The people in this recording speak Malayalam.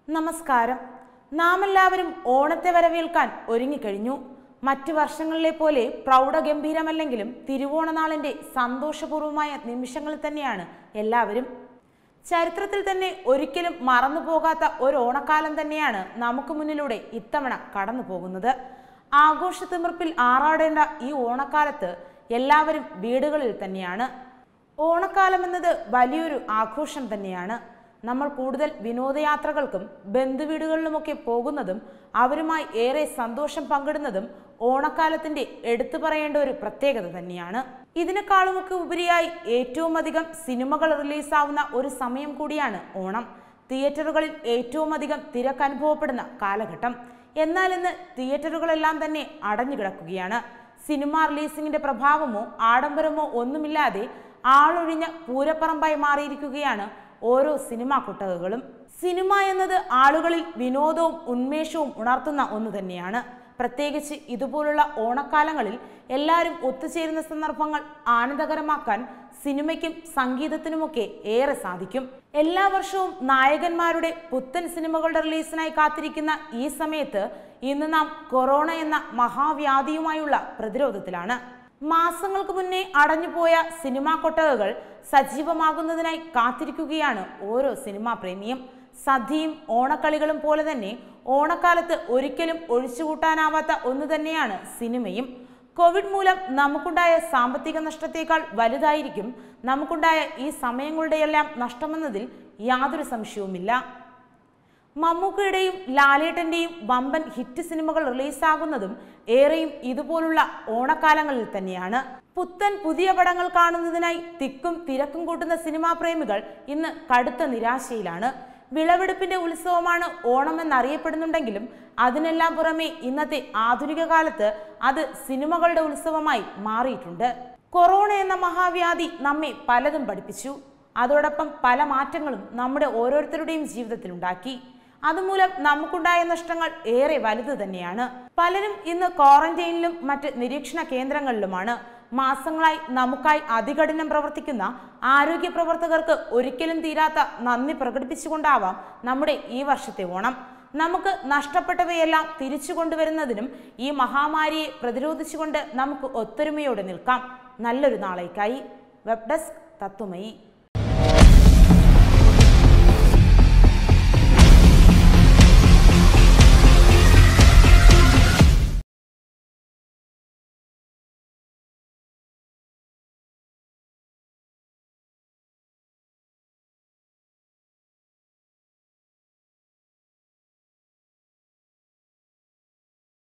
നമസ്കാരം നാം എല്ലാവരും ഓണത്തെ വരവേൽക്കാൻ ഒരുങ്ങിക്കഴിഞ്ഞു മറ്റു വർഷങ്ങളിലെ പോലെ പ്രൗഢഗംഭീരമല്ലെങ്കിലും തിരുവോണനാളിന്റെ സന്തോഷപൂർവമായ നിമിഷങ്ങളിൽ തന്നെയാണ് എല്ലാവരും ചരിത്രത്തിൽ തന്നെ ഒരിക്കലും മറന്നു പോകാത്ത ഒരു ഓണക്കാലം തന്നെയാണ് നമുക്ക് മുന്നിലൂടെ ഇത്തവണ കടന്നു പോകുന്നത് ആഘോഷത്തിമിർപ്പിൽ ആറാടേണ്ട ഈ ഓണക്കാലത്ത് എല്ലാവരും വീടുകളിൽ തന്നെയാണ് ഓണക്കാലം എന്നത് വലിയൊരു ആഘോഷം തന്നെയാണ് നമ്മൾ കൂടുതൽ വിനോദയാത്രകൾക്കും ബന്ധുവീടുകളിലുമൊക്കെ പോകുന്നതും അവരുമായി ഏറെ സന്തോഷം പങ്കിടുന്നതും ഓണക്കാലത്തിന്റെ എടുത്തു പറയേണ്ട ഒരു പ്രത്യേകത തന്നെയാണ് ഇതിനേക്കാളുമൊക്കെ ഉപരിയായി ഏറ്റവും അധികം സിനിമകൾ റിലീസാവുന്ന ഒരു സമയം കൂടിയാണ് ഓണം തിയേറ്ററുകളിൽ ഏറ്റവും അധികം തിരക്ക് അനുഭവപ്പെടുന്ന കാലഘട്ടം എന്നാൽ ഇന്ന് തിയേറ്ററുകളെല്ലാം തന്നെ അടഞ്ഞു കിടക്കുകയാണ് സിനിമ റിലീസിംഗിന്റെ പ്രഭാവമോ ആഡംബരമോ ഒന്നുമില്ലാതെ ആളൊഴിഞ്ഞ പൂരപ്പറമ്പായി മാറിയിരിക്കുകയാണ് ഓരോ സിനിമാ കുട്ടകകളും സിനിമ എന്നത് ആളുകളിൽ വിനോദവും ഉന്മേഷവും ഉണർത്തുന്ന ഒന്ന് തന്നെയാണ് പ്രത്യേകിച്ച് ഇതുപോലുള്ള ഓണക്കാലങ്ങളിൽ എല്ലാവരും ഒത്തുചേരുന്ന സന്ദർഭങ്ങൾ ആനന്ദകരമാക്കാൻ സിനിമയ്ക്കും സംഗീതത്തിനുമൊക്കെ ഏറെ സാധിക്കും എല്ലാ വർഷവും നായകന്മാരുടെ പുത്തൻ സിനിമകളുടെ റിലീസിനായി കാത്തിരിക്കുന്ന ഈ സമയത്ത് ഇന്ന് നാം കൊറോണ എന്ന മഹാവ്യാധിയുമായുള്ള പ്രതിരോധത്തിലാണ് മാസങ്ങൾക്ക് മുന്നേ അടഞ്ഞുപോയ സിനിമാ കൊട്ടകകൾ സജീവമാകുന്നതിനായി കാത്തിരിക്കുകയാണ് ഓരോ സിനിമാ പ്രേമിയും സദ്യയും ഓണക്കളികളും പോലെ തന്നെ ഓണക്കാലത്ത് ഒരിക്കലും ഒഴിച്ചുകൂട്ടാനാവാത്ത ഒന്ന് തന്നെയാണ് സിനിമയും കോവിഡ് മൂലം നമുക്കുണ്ടായ സാമ്പത്തിക നഷ്ടത്തേക്കാൾ വലുതായിരിക്കും നമുക്കുണ്ടായ ഈ സമയങ്ങളുടെയെല്ലാം നഷ്ടമെന്നതിൽ യാതൊരു സംശയവുമില്ല മമ്മൂക്കയുടെയും ലാലേട്ടന്റെയും വമ്പൻ ഹിറ്റ് സിനിമകൾ റിലീസാകുന്നതും ഏറെയും ഇതുപോലുള്ള ഓണക്കാലങ്ങളിൽ തന്നെയാണ് പുത്തൻ പുതിയ പടങ്ങൾ കാണുന്നതിനായി തിക്കും തിരക്കും കൂട്ടുന്ന സിനിമാ പ്രേമികൾ ഇന്ന് കടുത്ത നിരാശയിലാണ് വിളവെടുപ്പിന്റെ ഉത്സവമാണ് ഓണം എന്നറിയപ്പെടുന്നുണ്ടെങ്കിലും അതിനെല്ലാം പുറമെ ഇന്നത്തെ ആധുനിക കാലത്ത് അത് സിനിമകളുടെ ഉത്സവമായി മാറിയിട്ടുണ്ട് കൊറോണ എന്ന മഹാവ്യാധി നമ്മെ പലതും പഠിപ്പിച്ചു അതോടൊപ്പം പല മാറ്റങ്ങളും നമ്മുടെ ഓരോരുത്തരുടെയും ജീവിതത്തിലുണ്ടാക്കി അതുമൂലം നമുക്കുണ്ടായ നഷ്ടങ്ങൾ ഏറെ വലുത് തന്നെയാണ് പലരും ഇന്ന് ക്വാറന്റൈനിലും മറ്റ് നിരീക്ഷണ കേന്ദ്രങ്ങളിലുമാണ് മാസങ്ങളായി നമുക്കായി അതികഠിനം പ്രവർത്തിക്കുന്ന ആരോഗ്യ പ്രവർത്തകർക്ക് ഒരിക്കലും തീരാത്ത നന്ദി പ്രകടിപ്പിച്ചുകൊണ്ടാവാം നമ്മുടെ ഈ വർഷത്തെ ഓണം നമുക്ക് നഷ്ടപ്പെട്ടവയെല്ലാം തിരിച്ചു കൊണ്ടുവരുന്നതിനും ഈ മഹാമാരിയെ പ്രതിരോധിച്ചുകൊണ്ട് നമുക്ക് ഒത്തൊരുമയോടെ നിൽക്കാം നല്ലൊരു നാളേക്കായി വെബ് ഡെസ്ക് തത്വമയി